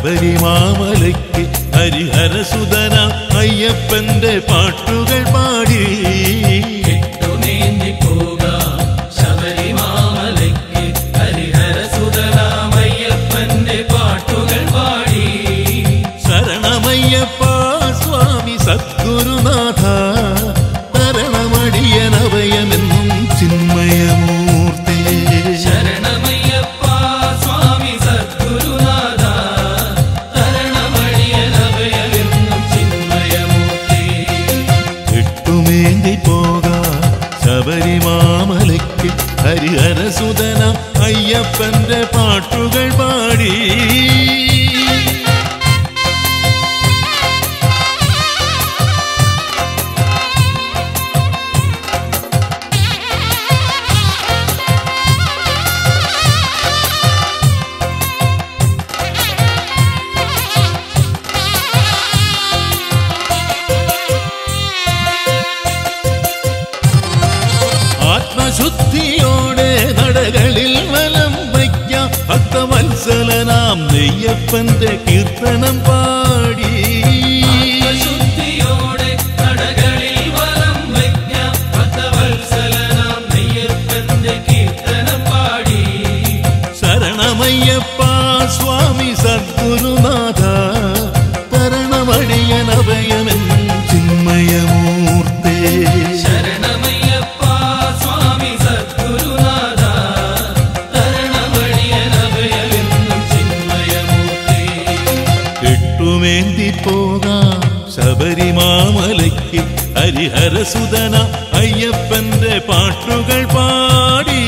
ശബരിമാമലയ്ക്ക് ഹരിഹരസുതന അയ്യപ്പന്റെ പാട്ടുകൾ പാടി കെട്ടുനീന്തി പോകാം ശബരിമാമലയ്ക്ക് ഹരിഹരസുതരാമയ്യപ്പന്റെ പാട്ടുകൾ പാടി ശരണമയ്യപ്പ സ്വാമി സദ്ഗുരുനാഥ തരണമടിയനവയമെന്നും ചിന്മയമൂർത്തേ ശരണമയ്യപ്പ സ്വാമി സദ്ഗുരുനാഥ തരണമടിയനഭയമെന്നും ചിന്മയമൂർത്തി എട്ടുമേന്തി പോകാം ശബരിമാമലയ്ക്ക് ഹരിഹരസുതന അയ്യപ്പന്റെ പാട്ടുകൾ പാടി ആത്മശുദ്ധിയോടെ നടകളിൽ വലം വയ്ക്കാം ഭക്തവത്സലനാം നെയ്യപ്പന്റെ കീർത്തനം പാടി ശുദ്ധിയോടെ കടകളിൽ വലം വയ്ക്കാം ഭക്തവത്സലനാം നെയ്യപ്പന്റെ കീർത്തനം പാടി ശരണമയ്യപ്പ സ്വാമി സദ്ഗുരുനാഥ തരണമടിയനഭയമെന്നും ചിന്മയമൂർത്തേ ശരണമയ്യപ്പ സ്വാമി സദ്ഗുരുനാഥ തരണമടിയനഭയമെന്നും ചിന്മയമൂർത്തി എട്ടുമേന്തി പോകാം ശബരിമാമലയ്ക്ക് ഹരിഹരസുതന അയ്യപ്പന്റെ പാട്ടുകൾ പാടി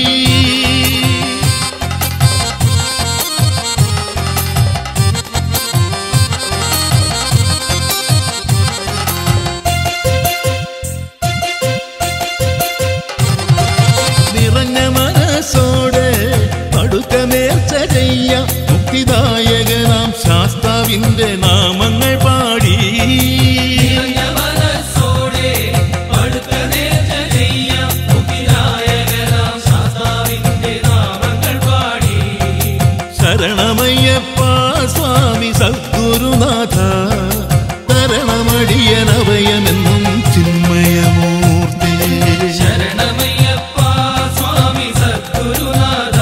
നിറഞ്ഞ മനസ്സോടെ അടുക്കമേർച്ച ചെയ്യ മുക്തിദായകനാം ശാസ്താവിന്റെ നാമങ്ങൾ പാടി നിറഞ്ഞ മനസ്സോടെ അടുത്ത നേർച്ച ചെയ്യാം മുഖിനായകനാം ശാസ്താവിന്റെ നാമങ്ങൾ പാടി ശരണമയ്യപ്പ സ്വാമി സദ്ഗുരുനാഥ തരണമടിയനവയമെന്നും ചിന്മയമൂർത്തേ ശരണമയ്യപ്പ സ്വാമി സദ്ഗുരുനാഥ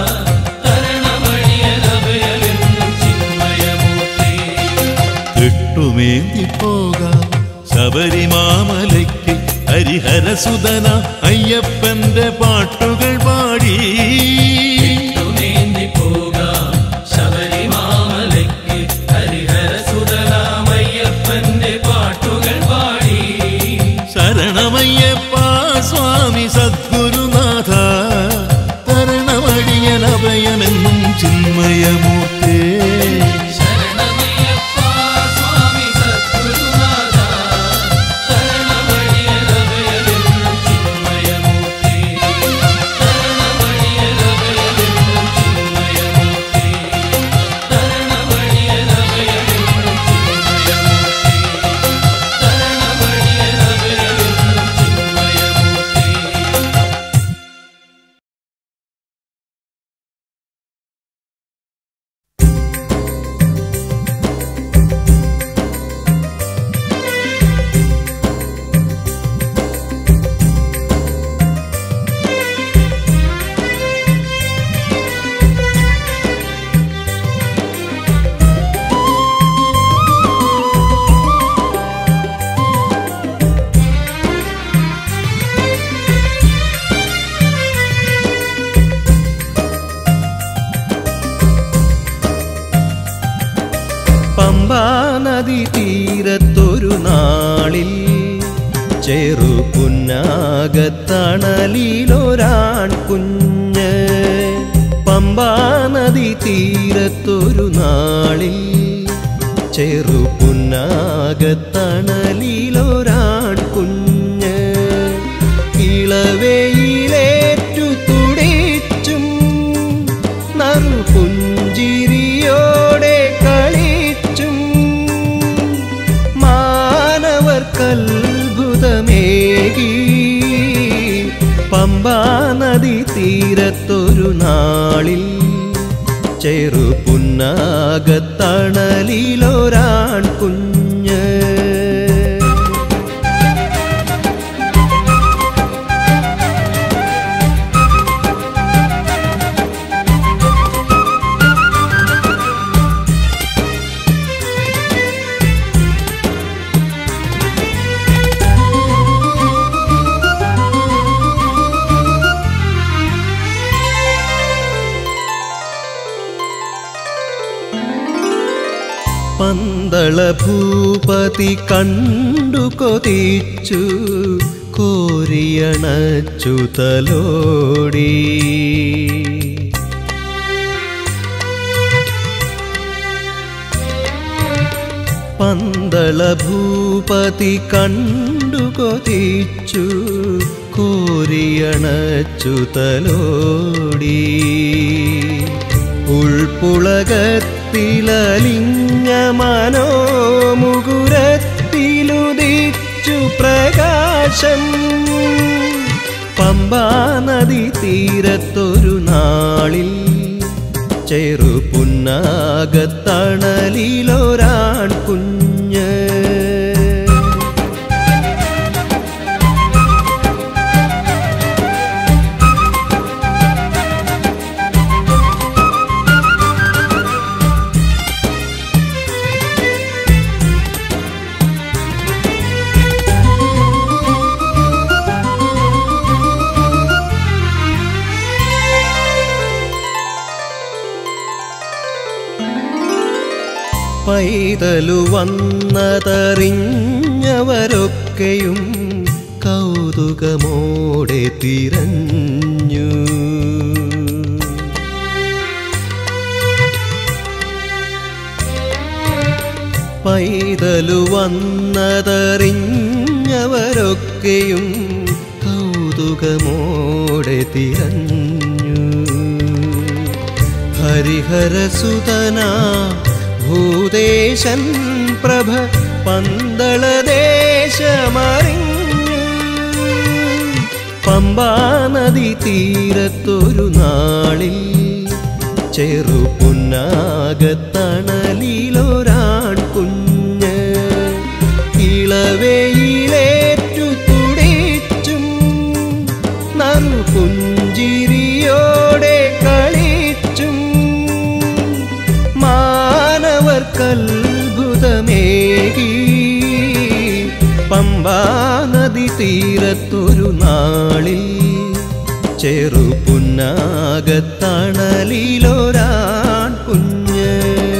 തരണമടിയനഭയമെന്നും ചിന്മയമൂർത്തി എട്ടുമേന്തി പോകാം ശബരിമാമലയ്ക്ക് ഹരിഹരസുതന അയ്യപ്പന്റെ പാട്ടുകൾ പാടി നീന്തി പോകാം ശബരിമാമലയ്ക്ക് ഹരിഹരസുതരാമയ്യപ്പന്റെ പാട്ടുകൾ പാടി ശരണമയ്യപ്പ സ്വാമി സദ്ഗുരുനാഥ തരണമടിയനഭയമെന്നും ചിന്മയമൂർത്തേ ശരണമയ്യപ്പ സ്വാമി സദ്ഗുരുനാഥ തരണമടിയനഭയമെന്നും ചിന്മയമൂർത്തി തരണമടിയനഭയമെന്നും ചിന്മയമൂർത്തി തരണമടിയനഭയമെന്നും ചിന്മയമൂർത്തി തരണമടിയനഭയമെന്നും ചിന്മയമൂർത്തി പമ്പാ നദി തീരത്തൊരു നാളിൽ ചെറു പുന്നാകത്തണലിലൊരാൺ കുഞ്ഞ് പമ്പാ നദി തീരത്തൊരു നാളിൽ ചെറു പുന്നാകത്തണലിലൊരാൺ കുഞ്ഞ് ഇളവയിലേറ്റു തുടിച്ചും നറുപുഞ്ചിരിയോടെ കളിച്ചും മാനവർക്കത്ഭുതമേകി പമ്പാ നദി തീരത്തൊരു നാളിൽ ചെറുപുന്നാകത്തണലിലൊരാൺ കുഞ്ഞ് പന്തള ഭൂപതി കണ്ടു കൊതിച്ചു കോരിയണച്ചു തലോടി പന്തള ഭൂപതി കണ്ടു കൊതിച്ചു കോരിയണച്ചു തലോടി ഉൾപ്പുളകത്തിലലിഞ്ഞ മനോമുകുരത്തിലുദിച്ചു പ്രകാശം പമ്പാ നദി തീരത്തൊരു നാളിൽ ചെറുപുന്നാകത്തണലിലൊരാൺ കുഞ്ഞ് പൈതലു വന്നതറിഞ്ഞവരൊക്കെയും കൗതുകമോടെ തിരഞ്ഞു പൈതലു വന്നതറിഞ്ഞവരൊക്കെയും കൗതുകമോടെ തിരഞ്ഞു ഹരിഹരസുതന ഭൂദേശൻ പ്രഭ പന്തളദേശമറിഞ്ഞു പമ്പാ നദി തീരത്തൊരു നാളിൽ ചെറുപുന്നാകത്തണലിലൊരാൺ കുഞ്ഞ് ഇളവയിലേറ്റു തുടിച്ചും നറുപുഞ്ചിരിയോടെ കളിച്ചും മാനവർക്കത്ഭുതമേകി പമ്പാ നദി തീരത്തൊരു നാളിൽ ചെറുപുന്നാകത്തണലിലൊരാൺ കുഞ്ഞ്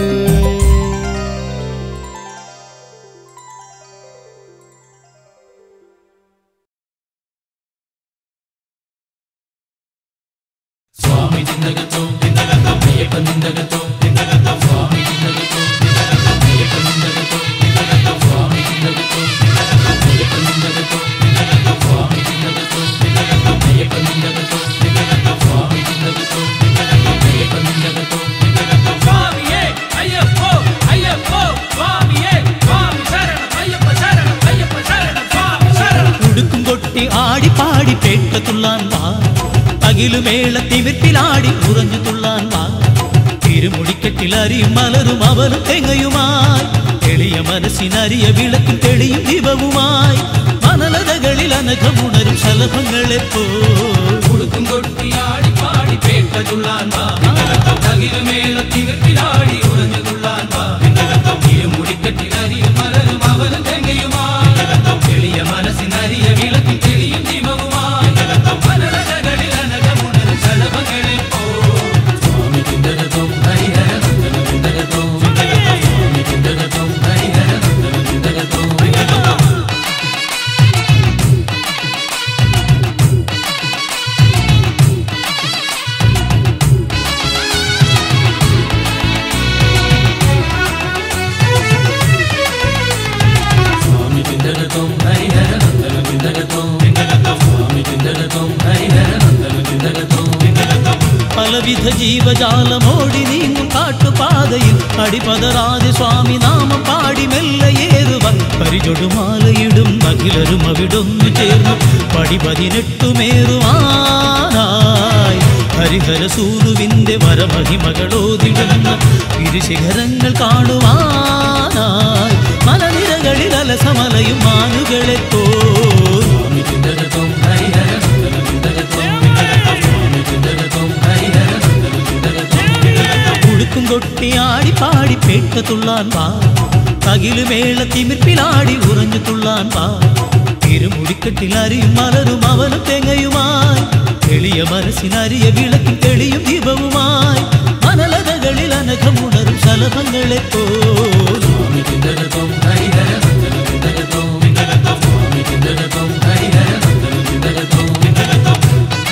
സ്വാമി ചിന്തകത്തോ ചിന്തകത്തോ അയ്യപ്പ ചിന്തകത്തോ ചിന്തകത്തോ സ്വാമി ചിന്തകത്തോ ചിന്തകത്തോ അയ്യപ്പ ചിന്തകത്തോ ചിന്തകത്തോ സ്വാമി ചിന്തകത്തോ ചിന്തകത്തോ അയ്യപ്പ ചിന്തകത്തോ ചിന്തകത്തോ സ്വാമി ചിന്തകത്തോ ചിന്തകത്തോ അയ്യപ്പ ചിന്തകത്തോ ചിന്തകത്തോ സ്വാമി ചിന്തകത്തോ ചിന്തകത്തോ അയ്യപ്പ ചിന്തകത്തോ ചിന്തകത്തോ സ്വാമിയേ അയ്യപ്പോ അയ്യപ്പോ സ്വാമിയേ സ്വാമി ശരണം അയ്യപ്പ ശരണം അയ്യപ്പ ശരണം സ്വാമി ശരണം ഉടുക്കും കൊട്ടി ആടി പാടി പേട്ട തുള്ളാൻ വാ അകിലുമേള തിമിർപ്പിലാടി ഉറഞ്ഞു തുള്ളാൻ വാ തിരുമുടിക്കെട്ടിൽ അരിയും മലരും അവനും തെങ്ങയുമായി എളിയ മനസ്സിനരിയ വിളക്കും തെളിയും ദീപവുമായി മനലതകളിൽ അനഘമുണരും ശലഭങ്ങളെപ്പോ ഉടുക്കും കൊട്ടിയാടി പാടി പേട്ട തുള്ളാൻ വാ തകിലുമേള തികട്ടിലാടി ഉറഞ്ഞു തുള്ളാൻ വാ മുടിക്കെട്ടിലരിയും മലരും അവനും തെങ്ങയുമായി എളിയ മനസ്സിനരിയ വിളക്കും തെളിയും ദീപവുമായി മനരകളിൽ അനകമുണരും ശലഭങ്ങളെ പോ സ്വാമി ചിന്തകത്തോ ഹരിഹര നന്ദന ചിന്തകത്തോ സ്വാമി ചിന്തകത്തോ ഹരിഹര നന്ദന ചിന്തകത്തോ സ്വാമി ചിന്തകത്തോ ഹരിഹര നന്ദന ചിന്തകത്തോ സ്വാമി ചിന്തകത്തോ ഹരിഹര നന്ദന ചിന്തകത്തോ പലവിധ ജീവജാലമോടി നീങ്ങും കാട്ടുപാതയിൽ അടിപതറാതെ സ്വാമി നാമം പാടി മെല്ലയേറുവൻ പരിചൊടുമാലയിടും അഖിലരും അവിടൊന്നു ചേർന്നു പടി പതിനെട്ടുമേറുവാനായി ഹരിഹര സൂനുവിന്റെ വരമഹിമകളോതിടുന്ന ഇരുശിഖരങ്ങൾ കാണുവാനായി മലനിരകളിൽ അലസമലയും മാനുകളെ പോ സ്വാമി ചിന്തകത്വം ഹരിഹര സുന്ദരം ചിന്തകത്വം ചിന്തകത്വം സ്വാമി ചിന്തകത്വം ഹരിഹര സുന്ദരം ചിന്തകത്വം ഉടുക്കും കൊട്ടി ആടി പാടി പേട്ട തുള്ളാൻ വാ തകില് മേള തിമിർപ്പിലാടി ഉറഞ്ഞു തുള്ളാൻ വാ ഇരുമുടിക്കെട്ടിൽ അരിയും മലരും അവനും തെങ്ങയുമായി എളിയ മനസ്സിനരിയ വിളക്കിൽ തെളിയും ദീപവുമായി മനലതകളിൽ അനഘമുണരും ശലഭങ്ങളെ പോ സ്വാമി ചിന്തകത്വം ഹരിഹര സുന്ദരം ചിന്തകത്വം ചിന്തകത്വം സ്വാമി ചിന്തകത്വം ഹരിഹര സുന്ദരം ചിന്തകത്വം ചിന്തകത്വം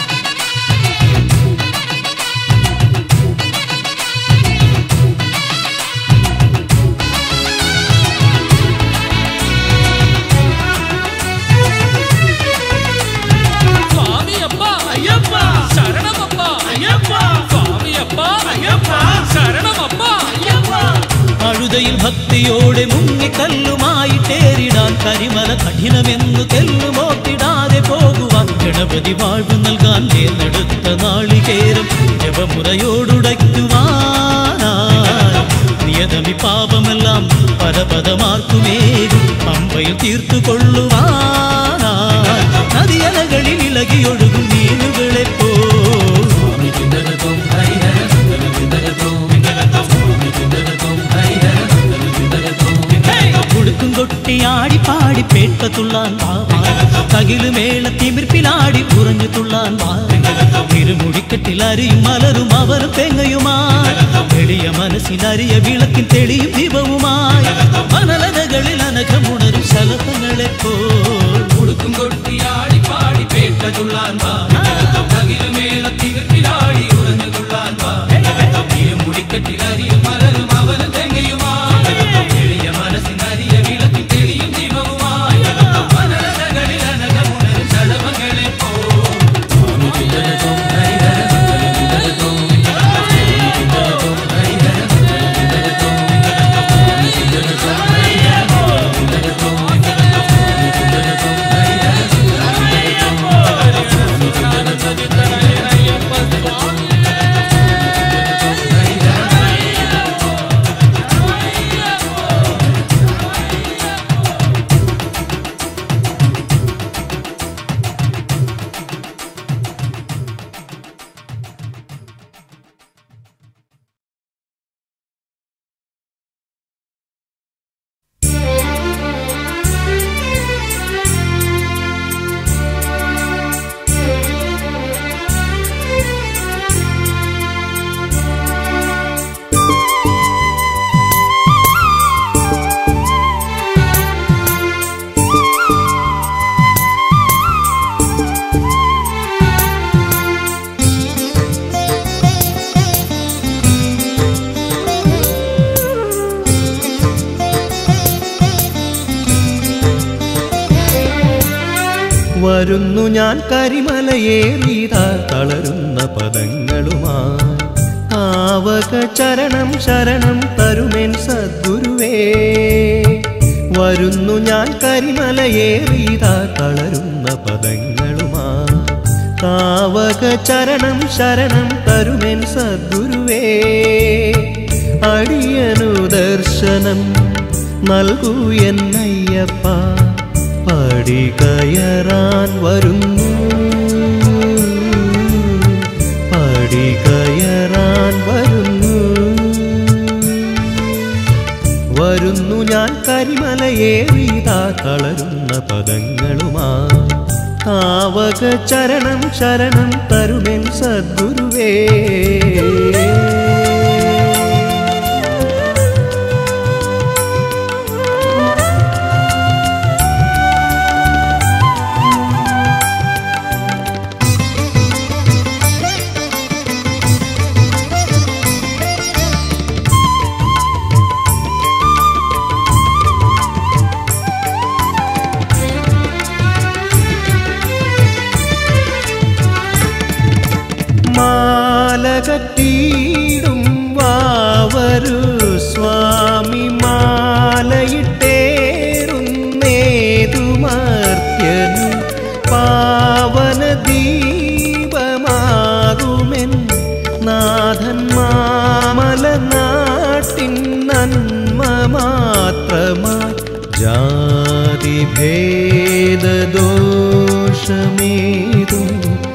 സ്വാമിയപ്പ അയ്യപ്പ ശരണമപ്പ അയ്യപ്പ സ്വാമിയപ്പ അയ്യപ്പ ശരണമപ്പ അയ്യപ്പ അഴുതയിൽ ഭക്തിയോടെ മുങ്ങിക്കല്ലുമായി തേരിടാൻ കരിമല കഠിനമെന്നു തെല്ലുമോത്തിടാതെ പോകുവാൻ ഗണപതി വാഴ്വ് നൽകാൻ നേർന്നെടുത്ത നാളികേരം ജപമുറയോടുടയ്ക്കുവാനായി നിയതമി പാപമെല്ലാം പരപദമാർക്കുമേകും പമ്പയിൽ തീർത്തു കൊള്ളുവാനായി നദിയലകളിൽ ഇളകിയൊഴുകും മീനുകളെ പോ സ്വാമി ചിന്തകത്വം ഹരിഹര സുന്ദരം ചിന്തകത്വം ചിന്തകത്വം സ്വാമി ചിന്തകത്വം ഹരിഹര സുന്ദരം ചിന്തകത്വം ചിന്തകത്വം ഉടുക്കും കൊട്ടി ആടി പാടി പേട്ട തുള്ളാൻ വാ തകില് മേള തിമിർപ്പിലാടി ഉറഞ്ഞു തുള്ളാൻ വാ ഇരുമുടിക്കെട്ടിൽ അരിയും മലരും അവരും തെങ്ങയുമായി എളിയ മനസ്സിനരിയ വിളക്കിൽ തെളിയും ദീപവുമായി മനലതകളിൽ അനഘമുണരും ശലഭങ്ങളെ പോ ഉടുക്കും കൊട്ടിയാടി പാടി പേട്ട തുള്ളാൻ വാ തകിലുമേള തികട്ടിലാടി ഉറഞ്ഞു തുള്ളാൻ വാ മുടിക്കെട്ടിൽ അരിയും മലരും അവനും തെങ്ങയുമായി എളിയ മനസ്സിനരിയ വിളക്കിൽ തെളിയും ദീപവുമായി മനരകളിൽ അനകമുണരും ശലഭങ്ങളെ പോ സ്വാമി ചിന്തകത്വം ഹരിഹര സുന്ദരം ചിന്തകത്വം സ്വാമി ചിന്തകത്വം ഹരിഹര സുന്ദരം ചിന്തകത്വം സ്വാമി ചിന്തകത്വം ഹരിഹര സുന്ദരം ചിന്തകത്വം സ്വാമി ചിന്തകത്വം ഹരിഹര സുന്ദരം ചിന്തകത്വം സ്വാമി ചിന്തകത്വം അയ്യപ്പ സ്വാമി വരുന്നു ഞാൻ കരിമലയേറിയതാ തളരുന്ന പദങ്ങളുമായി ആവക ചരണം ശരണം തരുമെൻ സദ്ഗുരുവേ വരുന്നു ഞാൻ കരിമലയേറിയതാ തളരുന്ന പദങ്ങളുമായി താവക ചരണം ശരണം തരുമെൻ സദ്ഗുരുവേ അടിയനു ദർശനം നൽകൂ എന്നയ്യപ്പ പടി കയറാൻ വരുന്നു പടി കയറാൻ വരുന്നു വരുന്നു ഞാൻ കരിമലയേറിയതാ തളരുന്ന പദങ്ങളുമാ താവക ചരണം ശരണം തരുമെൻ സദ്ഗുരുവേ മാലകത്തീടും വാവരു സ്വാമി മാലയിട്ടേറുന്നേതുമർത്യനു പാവന ദീപമാകുമെൻ നാഥൻ മാമലനാട്ടിൻ നന്മ മാത്രമായി ജാതി ഭേദദോഷമേതും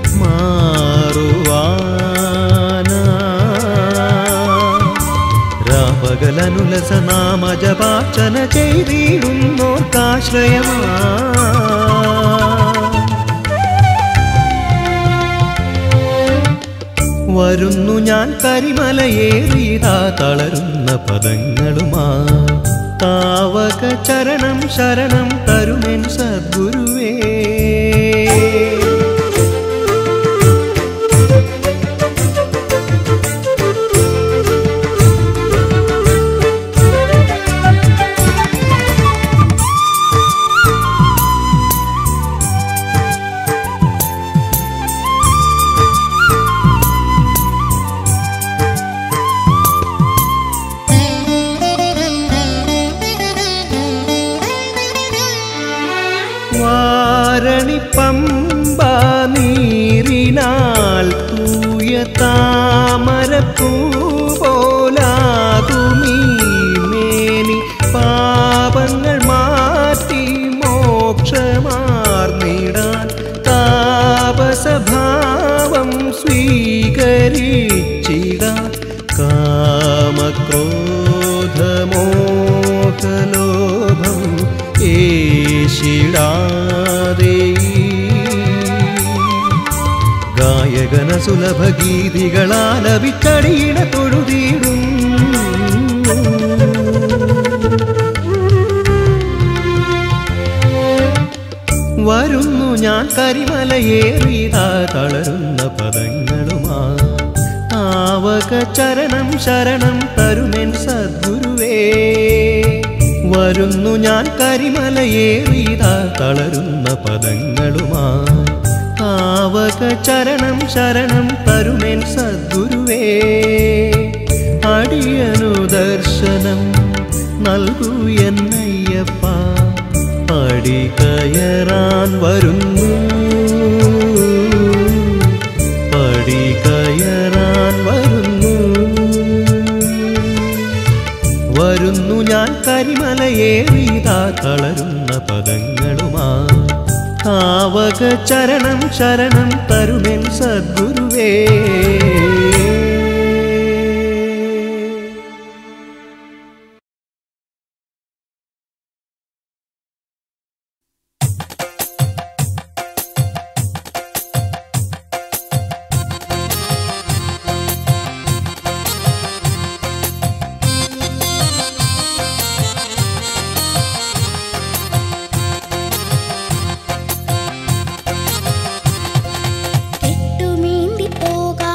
മാറുവാന രാപകലനുലസ നാമ ജപാർച്ചന ചെയ്തിടുന്നോർക്കാശ്രയമാ വരുന്നു ഞാൻ കരിമലയേറിയതാ തളരുന്ന പദങ്ങളുമാ താവക ചരണം ശരണം തരുമെൻ സദ്ഗുരുവേ വാരണി പമ്പ നീറിനാൽ തൂയ താമരപ്പൂ പോലാകുമീ മേനി പാപങ്ങൾ മാറ്റി മോക്ഷമാർന്നിടാൻ താപസഭാവം സ്വീകരിച്ചിടാൻ കാമക്രോധമോഹലോഭം ഏശിടാതെ ഗായകന സുലഭ ഗീതികളാലപിച്ചടിയിട തൊഴുതിയിടും വരുന്നു ഞാൻ കരിമലയേറിയതാ തളരുന്ന പദങ്ങളുമാ ആവക ചരണം ശരണം തരുമെൻ സദ്ഗുരുവേ വരുന്നു ഞാൻ കരിമലയേറിയതാ തളരുന്ന പദങ്ങളുമാ ആവക ചരണം ശരണം തരുമെൻ സദ്ഗുരുവേ അടിയനു ദർശനം നൽകൂ എന്നയ്യപ്പ പടി കയറാൻ വരുന്നു പടി കയറാൻ വരുന്നു വരുന്നു ഞാൻ കരിമലയേറിയതാ തളരുന്ന പദങ്ങളുമാ ആവക ചരണം ശരണം തരുമെൻ സദ്ഗുരുവേ കെട്ടുമീന്തി പോകാ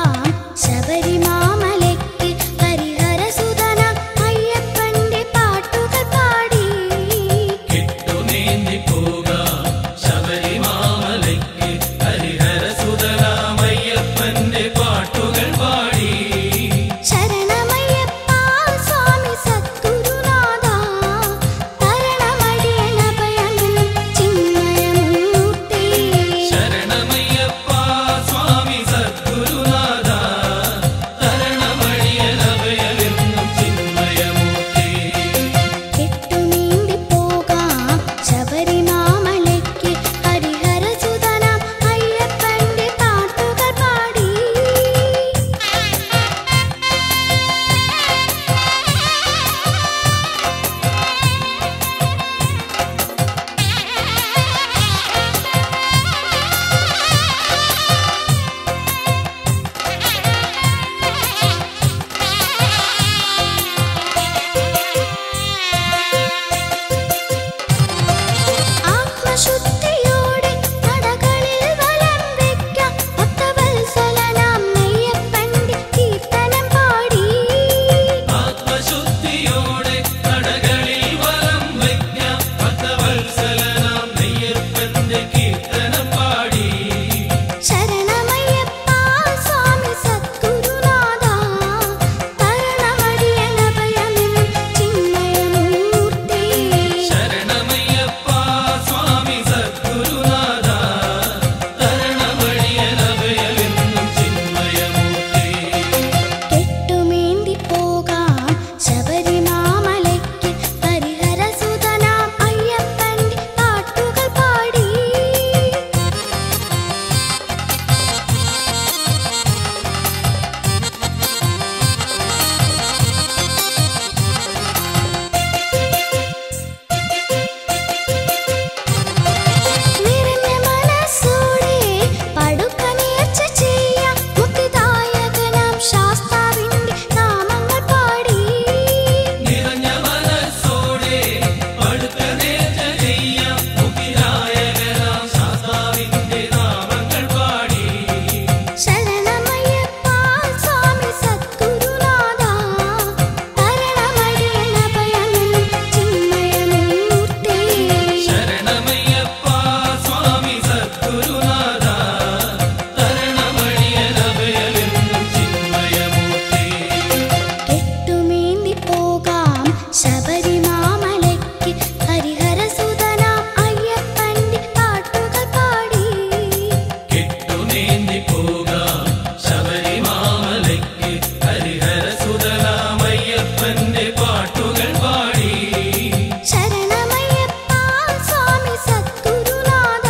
പോകാം ശബരിമാമലയ്ക്ക് ഹരിഹര സുതരാമയ്യപ്പന്റെ പാട്ടുകൾ പാടി ശരണമയ്യപ്പ സ്വാമി സദ്ഗുരുനാഥ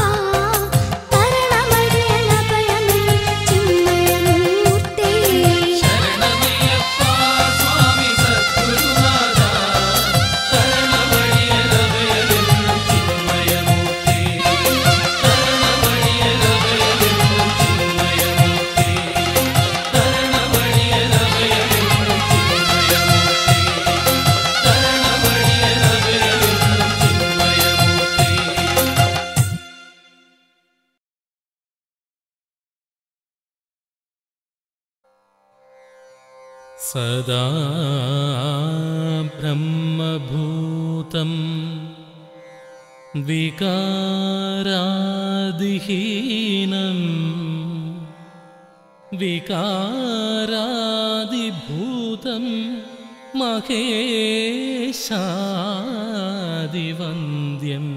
തരണമടിയനഭയമേ ചിന്മയമൂർത്തേ ശരണമയ്യപ്പ സ്വാമി സദ്ഗുരുനാഥ തരണമടിയനഭയമെന്നും ചിന്മയമൂർത്തി തരണമടിയനഭയമെന്നും ചിന്മയമൂർത്തി തരണമടിയനഭയമെന്നും ചിന്മയമൂർത്തി തരണമടിയനഭയമെന്നും ചിന്മയമൂർത്തി सदा ब्रह्मभूतं विकारादिहीनं विकारादिभूतं महेशादिवन्द्यम्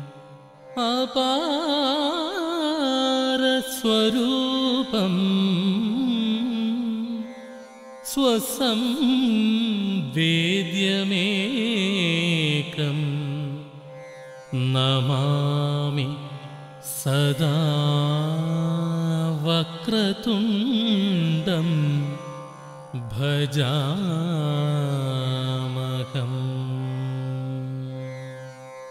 अपारस्वरूपम् स्वसं वेद्यमेकम् नमामि सदा वक्रतुण्डं भजामहम्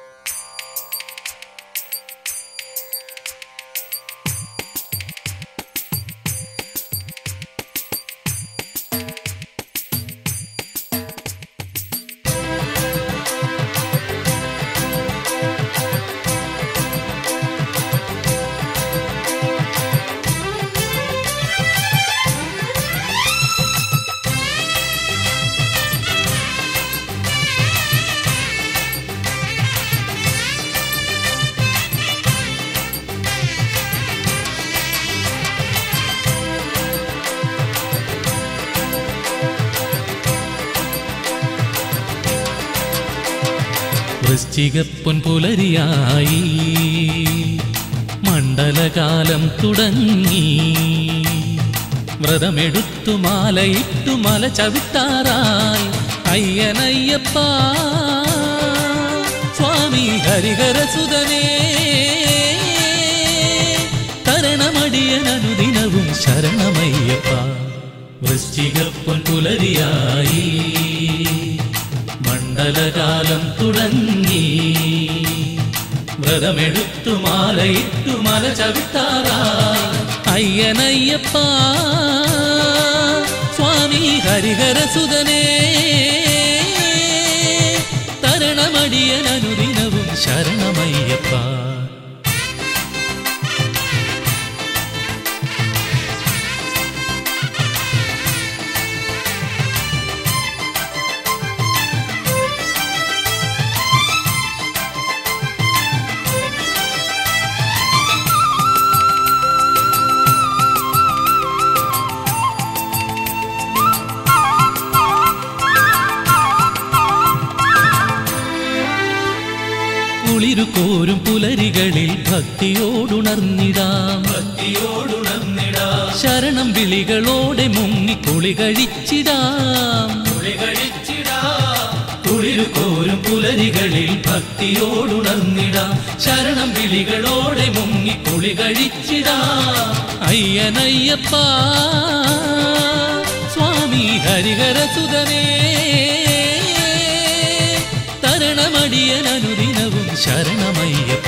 വൃശ്ചികപ്പൊൻ പുലരിയായി മണ്ഡലകാലം തുടങ്ങി വ്രതമെടുത്തു മാലയിട്ടു മല ചവിട്ടാറായി അയ്യനയ്യപ്പ സ്വാമി ഹരിഹരസുതനേ തരണമടിയനനുദിനവും ശരണമയ്യപ്പ വൃശ്ചികപ്പൊൻ പുലരിയായി മണ്ഡലകാലം തുടങ്ങി വ്രതമെടുത്തു മാലയിട്ടു മല ചവിട്ടാറായി അയ്യനയ്യപ്പ സ്വാമി ഹരിഹരസുതനേ തരണമടിയനനുദിനവും ശരണമയ്യപ്പ കുളിരു കോരും പുലരികളിൽ ഭക്തിയോടുണർന്നിടാം ഭക്തിയോടുണർന്നിടാം ശരണം വിളികളോടെ മുങ്ങി കുളി കഴിച്ചിടാം കുളികഴിച്ചിടാം കുളിരു കോരും പുലരികളിൽ ഭക്തിയോടുണർന്നിടാം ശരണം വിളികളോടെ മുങ്ങി കുളി കഴിച്ചിടാം അയ്യനയ്യപ്പ സ്വാമി ഹരിഹരസുതനേ തരണമടിയനനുദിനവും ശരണമയ്യപ്പ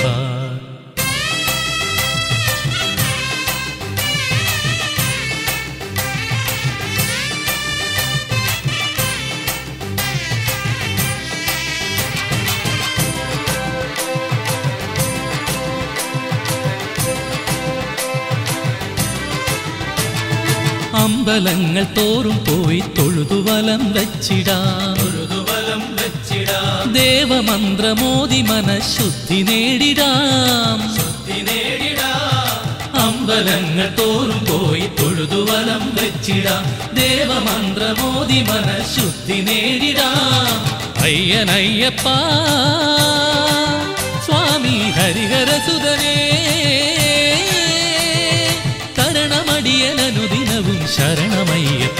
അമ്പലങ്ങൾ തോറും പോയി തൊഴുതുവലം വച്ചിടാം ഋതുബലം വെച്ചിടാം ദേവമന്ത്രമോദി മനഃശുദ്ധി നേടിടാം ശുദ്ധി നേടിടാം അമ്പലങ്ങൾ തോറും പോയി തൊഴുതുവലം വെച്ചിടാം ദേവമന്ത്രമോദി മനഃശുദ്ധി നേടിടാം അയ്യനയ്യപ്പ സ്വാമി ഹരിഹരസുതനേ തരണമടിയനനുദിനവും തരണമടിയനനുദിനവും ശരണമയ്യപ്പ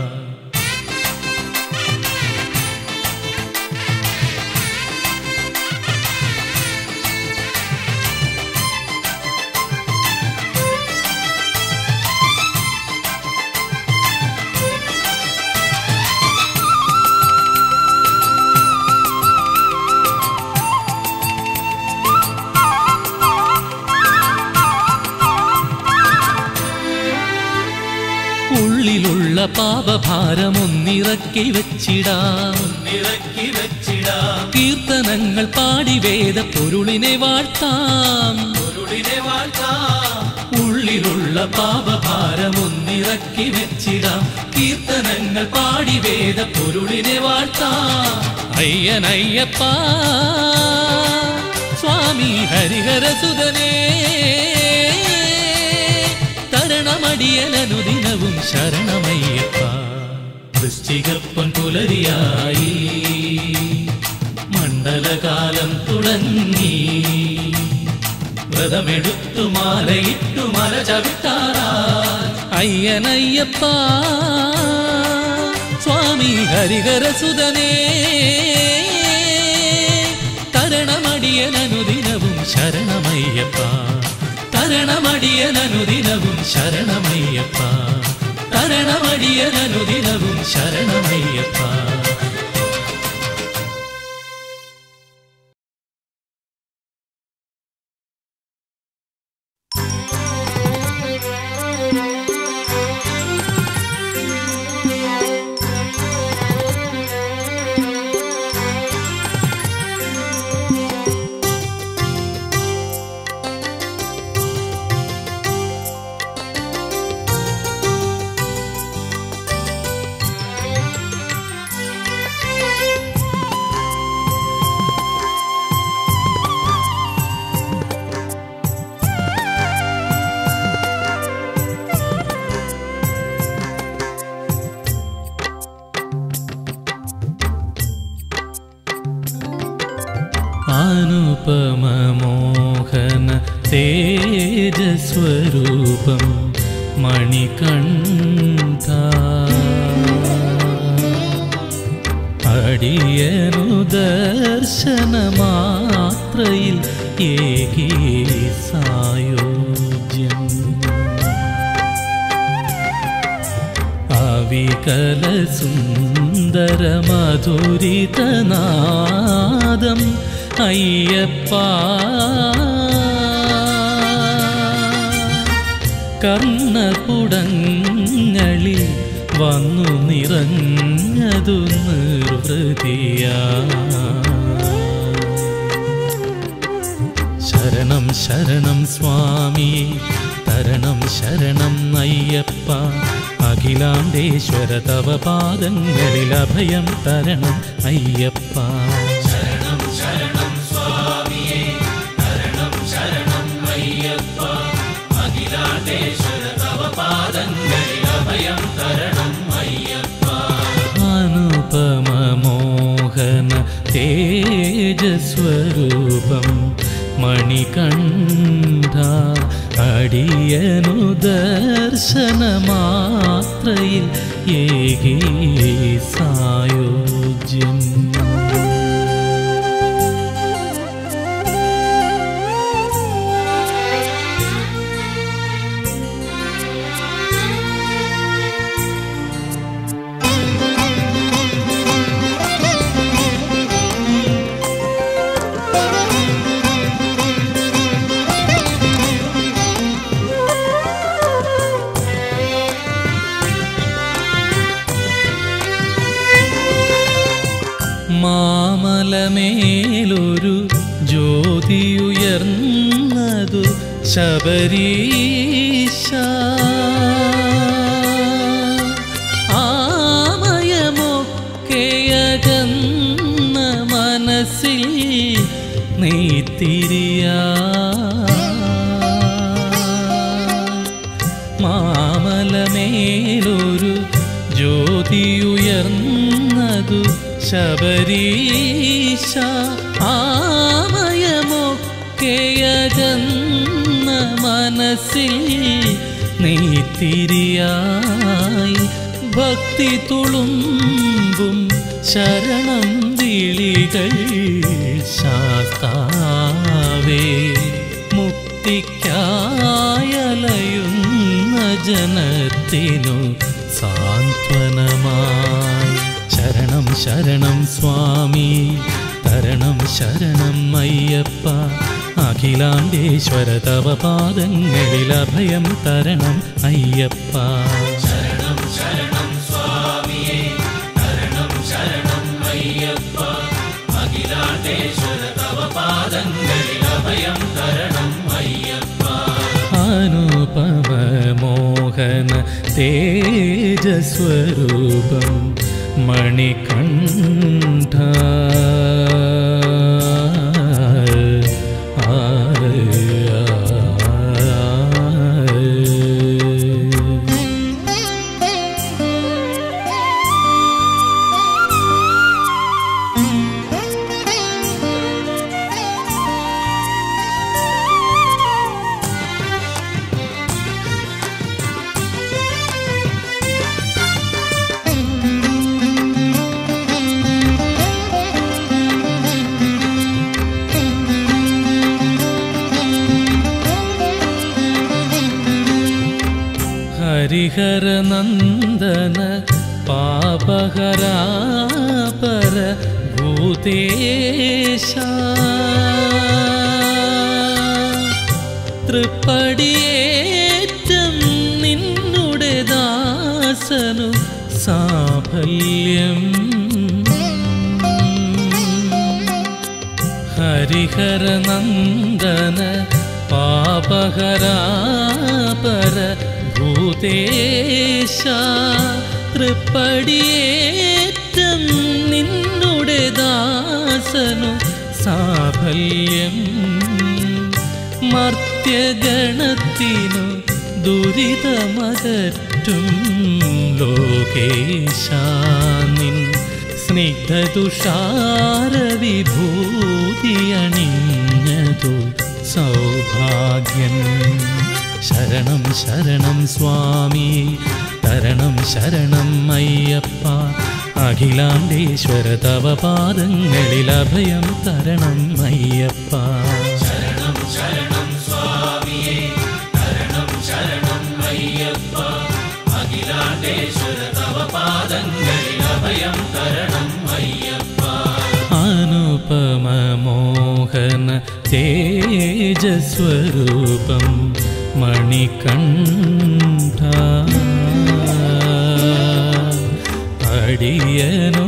ഉള്ളിലുള്ള പാപഭാരമൊന്നിറക്കി വച്ചിടാം ഇറക്കി വെച്ചിടാം കീർത്തനങ്ങൾ പാടി വേദ പൊരുളിനെ വാഴ്ത്താം പൊരുളിനെ വാഴ്ത്താം ഉള്ളിലുള്ള പാപഭാരമൊന്നിറക്കി വെച്ചിടാം കീർത്തനങ്ങൾ പാടി വേദ പൊരുളിനെ വാഴ്ത്താം അയ്യനയ്യപ്പ സ്വാമി ഹരിഹരസുതനേ തരണമടിയനനുദിനവും ശരണമയ്യപ്പ വൃശ്ചികപ്പൻ പുലരിയായി മണ്ഡലകാലം തുടങ്ങി വ്രതമെടുത്തു മാലയിട്ടു മല ചവിട്ടാറാ അയ്യനയ്യപ്പ സ്വാമി ഹരിഹരസുതനേ തരണമടിയനനുദിനവും ശരണമയ്യപ്പ തരണമടിയനനുദിനവും ശരണമയ്യപ്പ തരണമടിയനനുദിനവും ശരണമയ്യപ്പ അനുപമമോഹന തേജസ്വരൂപം മണികണ്ഠ അടിയനു ദർശനമാത്രയിൽ ഏകീ സായോജ്യം അവികല സുന്ദരമധുരിതനാദം അയ്യപ്പ കർണപുടങ്ങളിൽ വന്നു നിറഞ്ഞതു നിർവൃതിയാ ശരണം ശരണം സ്വാമി തരണം ശരണം അയ്യപ്പ അഖിലാണ്ടേശ്വര തവ പാദങ്ങളിൽ അഭയം തരണം അയ്യപ്പ ശരണം ശരണം സ്വാമിയേ തരണം ശരണം അയ്യപ്പ അഖിലാണ്ടേശ്വര തവ പാദങ്ങളിൽ അഭയം തരണം അയ്യപ്പ അനുപമമോഹന തേജസ്വരൂപം മണികണ്ഠ അടിയനു ദർശനമാത്രയിൽ ഏകീ സായോജ്യം മാമലമേലൊരു ജ്യോതിയുയർന്നതു ശബരീശ ആമയമൊക്കെയകന്ന മനസ്സിൽ നെയ്ത്തിരിയാ മാമലമേലൊരു ജ്യോതിയുയർന്നതു ശബരീശ ആമയമൊക്കെയകന്ന മനസ്സിൽ നെയ്ത്തിരിയായി ഭക്തി തുളുമ്പും ശരണം വിളികൾ ശാസ്താവേ മുക്തിക്കായലയുന്ന ജനത്തിനു സാന്ത്വനമായി ശരണം ശരണം സ്വാമി തരണം ശരണം അയ്യപ്പ അഖിലാണ്ടേശ്വര തവ പാദങ്ങളിൽ അഭയം തരണം അയ്യപ്പ ശരണം ശരണം സ്വാമിയേ തരണം ശരണം അയ്യപ്പ അഖിലാണ്ടേശ്വര തവ പാദങ്ങളിൽ അഭയം തരണം അയ്യപ്പ അനുപമ മോഹന തേജസ്വരൂപം മണികണ്ഠ ആ, ആ, ആ. ഹരിഹരനന്ദന പാപഹരാ പര ഭൂതേശ തൃപ്പടിയേറ്റം നിന്നുടെ ദാസനു സാഫല്യം ഹരിഹരനന്ദന പാപഹരാ പര ഭൂതേശ തൃപ്പടിയേറ്റം നിന്നുടെ ദാസനു സാഫല്യം മർത്യഗണത്തിനു ദുരിതമകറ്റും ലോകേശാനിൻ സ്നിഗ്ധതുഷാരവിഭൂതിയണിഞ്ഞതു സൗഭാഗ്യം ശരണം ശരണം സ്വാമി തരണം ശരണം അയ്യപ്പ അഖിലാണ്ടേശ്വര തവ പാദങ്ങളിൽ അഭയം തരണം അയ്യപ്പ ശരണം ശരണം സ്വാമിയേ തരണം ശരണം അയ്യപ്പ അഖിലാണ്ടേശ്വര തവ പാദങ്ങളിൽ അഭയം തരണം അയ്യപ്പ അനുപമ മോഹന തേജസ്വരൂപം മണികണ്ഠ അടിയനു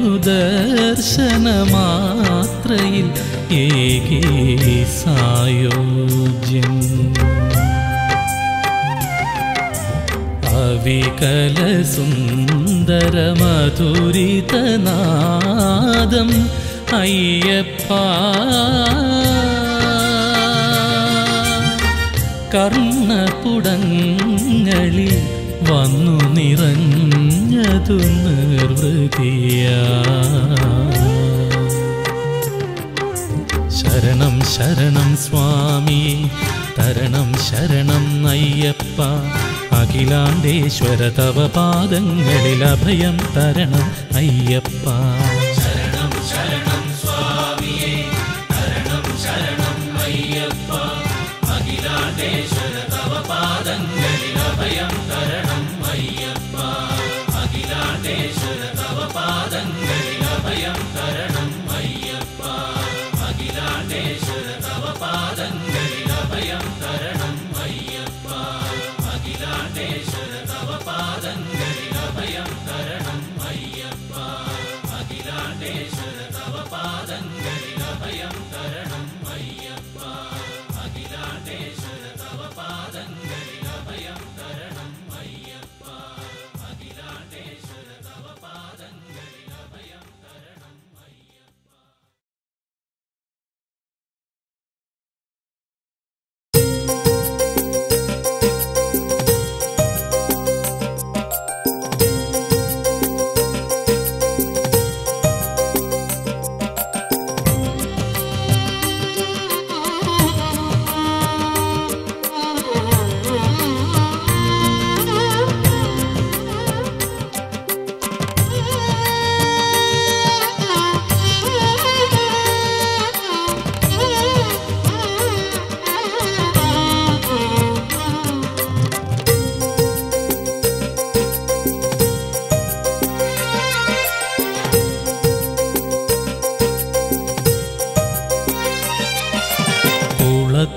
ദർശനമാത്രയിൽ ഏകീ സായോജ്യം അവികല സുന്ദരമധുരിതനാദം അയ്യപ്പ കർണപുടങ്ങളിൽ വന്നു നിറഞ്ഞതു നിർവൃതിയ ശരണം ശരണം സ്വാമി തരണം ശരണം അയ്യപ്പ അഖിലാണ്ടേശ്വര തവ പാദങ്ങളിൽ അഭയം തരണം അയ്യപ്പ ശരണം ശരണം സ്വാമിയേ തരണം ശരണം അയ്യപ്പ അഖിലാണ്ടേശ്വര തവ പാദങ്ങളിൽ അഭയം തരണം അയ്യപ്പ അഖിലാണ്ടേശ്വര തവ പാദങ്ങളിൽ അഭയം തരണം അയ്യപ്പ അഖിലാണ്ടേശ്വര തവ പാദങ്ങളിൽ അഭയം തരണം അയ്യപ്പ അഖിലാണ്ടേശ്വര തവ പാദങ്ങളിൽ അഭയം തരണം അയ്യപ്പ അഖിലാ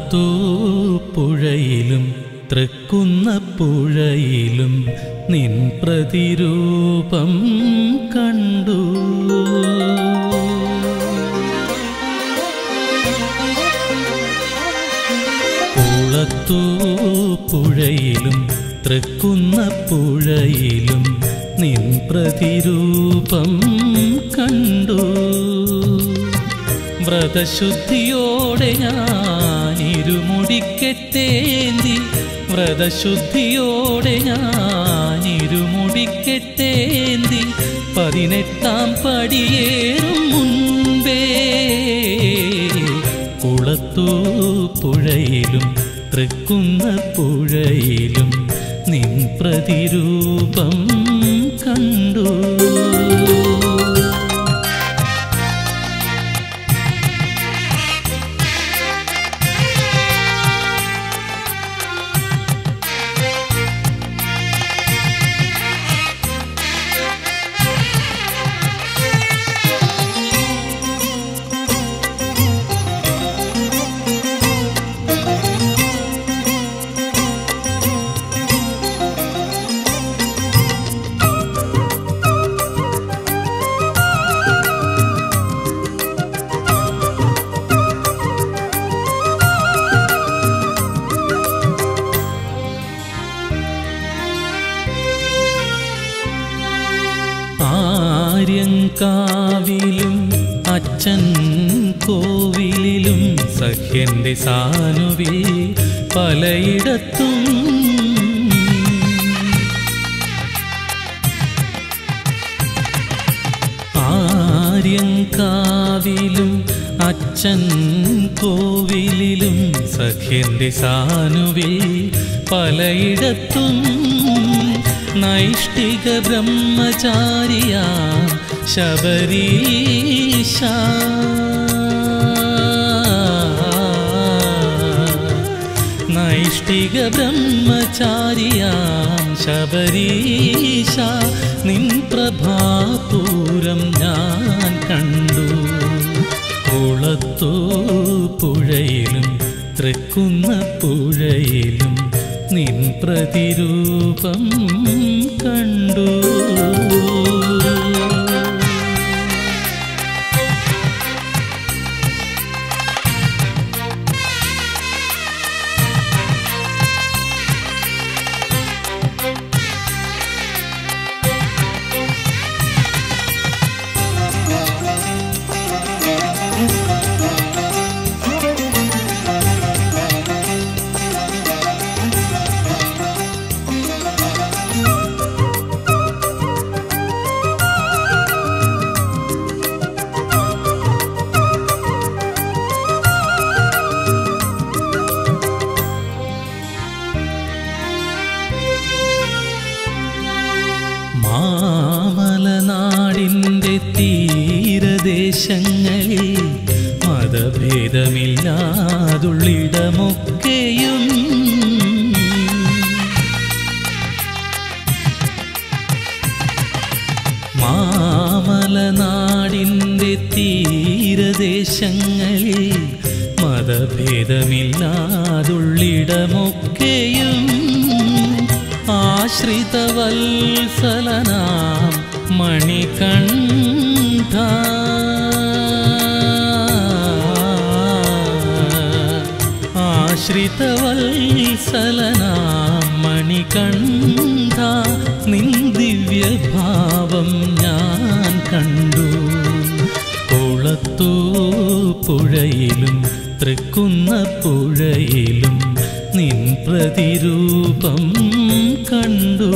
കുളത്തൂ പുഴയിലും തൃക്കുന്ന പുഴയിലും നിൻ പ്രതിരൂപം കണ്ടു കുളത്തൂ പുഴയിലും തൃക്കുന്ന പുഴയിലും നിൻ പ്രതിരൂപം കണ്ടു വ്രതശുദ്ധിയോടെ ഞാൻ ഇരുമുടിക്കെട്ടേന്തി വ്രതശുദ്ധിയോടെ ഞാൻ ഇരുമുടിക്കെട്ടേന്തി പതിനെട്ടാം പടിയേറും മുൻപേ കുളത്തൂ പുഴയിലും തൃക്കുന്ന പുഴയിലും നിൻ പ്രതിരൂപം കണ്ടു ആര്യങ്കാവിലും അച്ഛൻ കോവിലിലും സഖ്യന്റെ സാനുവിൽ പലയിടത്തും ആര്യങ്കാവിലും അച്ഛൻ കോവിലിലും സഖ്യന്റെ സാനുവിൽ പലയിടത്തും നൈഷ്ഠിക ബ്രഹ്മചാരിയ ശബരീശ നൈഷ്ഠിക ബ്രഹ്മചാരിയാം ശബരീശ നിൻ പ്രഭാപൂരം ഞാൻ കണ്ടു കുളത്തൂ പുഴയിലും തൃക്കുന്ന പുഴയിലും നിൻ പ്രതിരൂപം കണ്ടു മാമലനാടിൻ്റെ തീരദേശങ്ങളിൽ മതഭേദമില്ലാതുള്ളിടമൊക്കെയും മാമലനാടിൻ്റെ തീരദേശങ്ങളിൽ മതഭേദമില്ലാതുള്ളിടമൊക്കെയും ആശ്രിതവത്സലനാം മണികണ്ഠ ആശ്രിതവത്സലനാം മണികണ്ഠ നിൻ ദിവ്യഭാവം ഞാൻ കണ്ടു കുളത്തൂ പുഴയിലും തൃക്കുന്ന പുഴയിലും നിൻ പ്രതിരൂപം കണ്ടു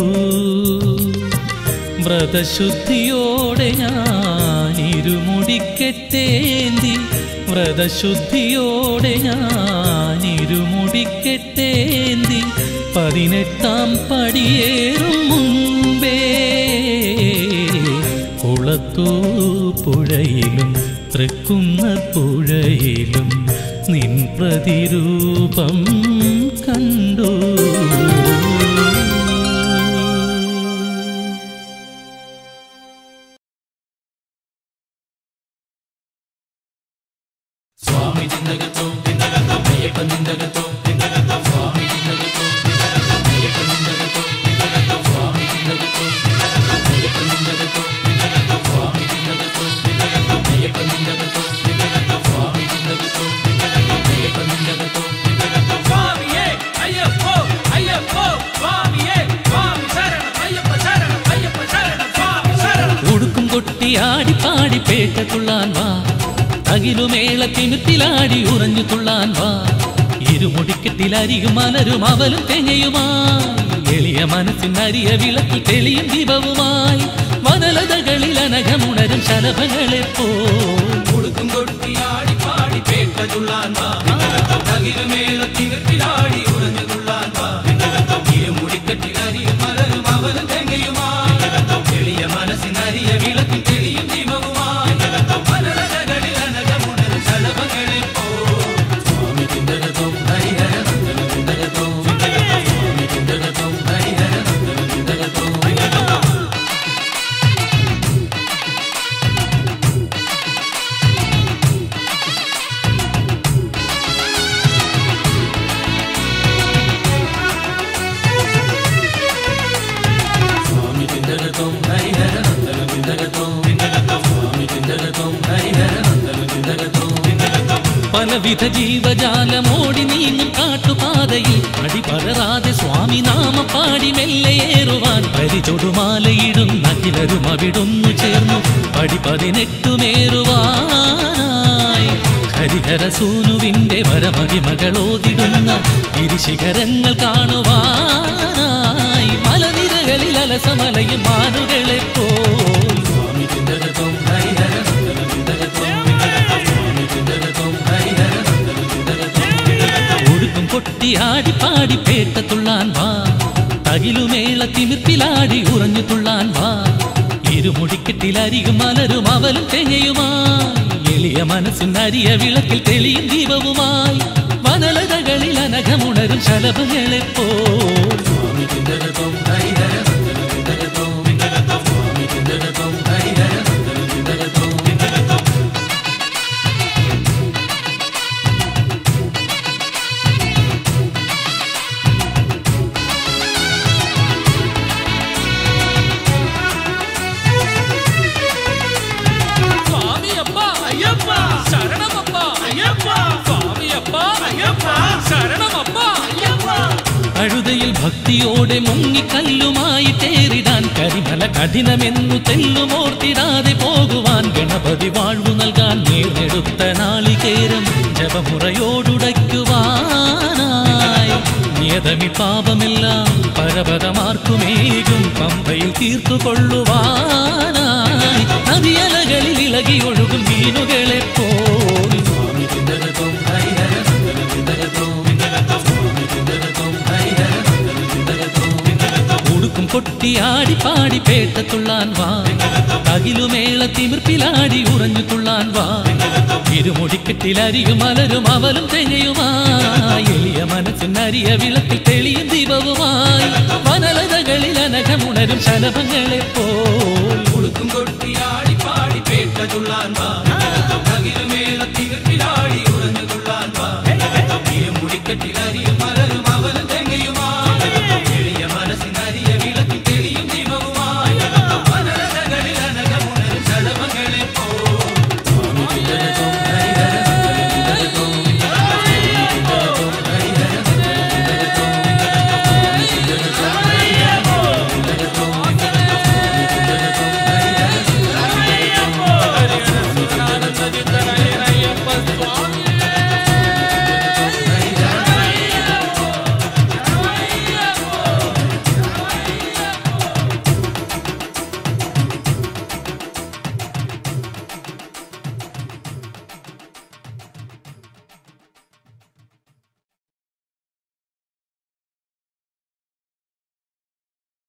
വ്രതശുദ്ധിയോടെ ഞാൻ ഇരുമുടിക്കെട്ടേന്തി വ്രതശുദ്ധിയോടെ ഞാൻ ഇരുമുടിക്കെട്ടേന്തി പതിനെട്ടാം പടിയേറും മുൻപേ കുളത്തൂ പുഴയിലും തൃക്കുന്ന പുഴയിലും നിൻ പ്രതിരൂപം കണ്ടു സ്വാമി ചിന്തകത്തോ ചിന്തകത്തോ അയ്യപ്പ ചിന്തകത്തോ കൊട്ടി ആടി പാടി പേട്ട തുള്ളാൻ വാ അകിലുമേള തിമിത്തിലാടി ഉറഞ്ഞു തുള്ളാൻ വാ ഇരുമുടിക്കെട്ടിലരിയും മലരും അവലും തെങ്ങയുമായി എളിയ മനസ്സിനരിയ വിളക്കിൽ തെളിയും ദീപവുമായി വനലതകളിൽ അനഘമുണരും ശലഭങ്ങളെ പോ കൊടുക്കും കൊട്ടിയാടി പാടി പേട്ട തുള്ളാൻ വാ തകിലുമേള തികട്ടിലാടി ഉറഞ്ഞു തുള്ളാൻ വാ ഇരുമുടിക്കെട്ടിലരിയും മലരും അവനും തെങ്ങയുമായി എളിയ മനസ്സിനരിയ വിളക്കിൽ തെളിയും ദീപവുമായി മലരകളിൽ അനകമുണരും ശലഭങ്ങളെ പോ സ്വാമി ചിന്തകത്വം ഹരിഹര നന്ദന ചിന്തകത്വം സ്വാമി ചിന്തകത്വം ഹരിഹര നന്ദന ചിന്തകത്വം സ്വാമി ചിന്തകത്വം ഹരിഹര നന്ദന ചിന്തകത്വം സ്വാമി ചിന്തകത്വം ഹരിഹര നന്ദന ചിന്തകത്വം പലവിധ ജീവജാലമോടി നീങ്ങും കാട്ടുപാതയിൽ അടിപടരാതെ സ്വാമി നാമ പാടി മെല്ലെയേറുവാൻ പരിചൊടുമാലയിടും അഖിലരും അവിടുന്നു ചേർന്നു പടി പതിനെട്ടുമേറുവാനായി ഹരിഹര സൂനുവിന്റെ വരമഹിമകളോതിടുന്ന ഇരുശിഖരങ്ങൾ കാണുവാനായി മലനിരകളിൽ അലസമലയും മാനുകളെ പോൽ സ്വാമി ചിന്തകത്വം ഹരിഹര നന്ദന ചിന്തകത്വം സ്വാമി ചിന്തകത്വം ഹരിഹര നന്ദന ചിന്തകത്വം ഒടുക്കും കൊട്ടി ആടി പാടി പേട്ട തുള്ളാൻ വാ തകിലുമേള തിമിർപ്പിലാടി ഉറഞ്ഞു തുള്ളാൻ വാ ഇരുമുടിക്കെട്ടിലരികും മലരും അവലും തെങ്ങയുമായി എളിയ മനസ്സിനരിയ വിളക്കിൽ തെളിയും ദീപവുമായി വനലതകളിൽ അനഘമുണരും ശലഭങ്ങളെ പോ സ്വാമി ചിന്തകത്വം ഹരിഹര നന്ദന ചിന്തകത്വം സ്വാമി ചിന്തകത്വം ഹരിഹര നന്ദന ചിന്തകത്വം സ്വാമിയപ്പ അയ്യപ്പ ശരണമപ്പ അയ്യപ്പ സ്വാമിയപ്പ അയ്യപ്പ ശരണമപ്പ അയ്യപ്പ അഴുതയിൽ ഭക്തിയോടെ മുങ്ങിക്കല്ലുമായി തേറിടാൻ കരിമല കഠിനമെന്നു തെല്ലുമോർത്തിടാതെ പോകുവാൻ ഗണപതി വാഴ്വു നൽകാൻ നേർന്നെടുത്ത നാളികേരം ജപമുറയോടുടയ്ക്കുവാനായി നിയതമി പാപമെല്ലാം പരപരമാർക്കുമേകും പമ്പയിൽ തീർത്തുകൊള്ളുവാനായി നദിയലകളിൽ ഇളകി ഒഴുകും മീനുകളെ പോൽ സ്വാമി ചിന്തകത്വം ഹരിഹര നന്ദന ചിന്തകത്വം സ്വാമി ചിന്തകത്വം ഹരിഹര നന്ദന ചിന്തകത്വം ഉടുക്കും കൊട്ടി ആടി പാടി പേട്ട തുള്ളാൻ വാ തകിലുമേള തിമിർപ്പിലാടി ഉറഞ്ഞു തുള്ളാൻ വാ ഇരുമുടിക്കെട്ടിലരിയും മലരും അവലും തെങ്ങയുമായി എളിയ മനസ്സിനരിയ വിളക്കിൽ തെളിയും ദീപവുമായി വനലതകളിൽ അനഘമുണരും ശലഭങ്ങളെ പോൽ കൊടുക്കും കൊട്ടിയാടി പാടി പേട്ട തുള്ളാൻ വാ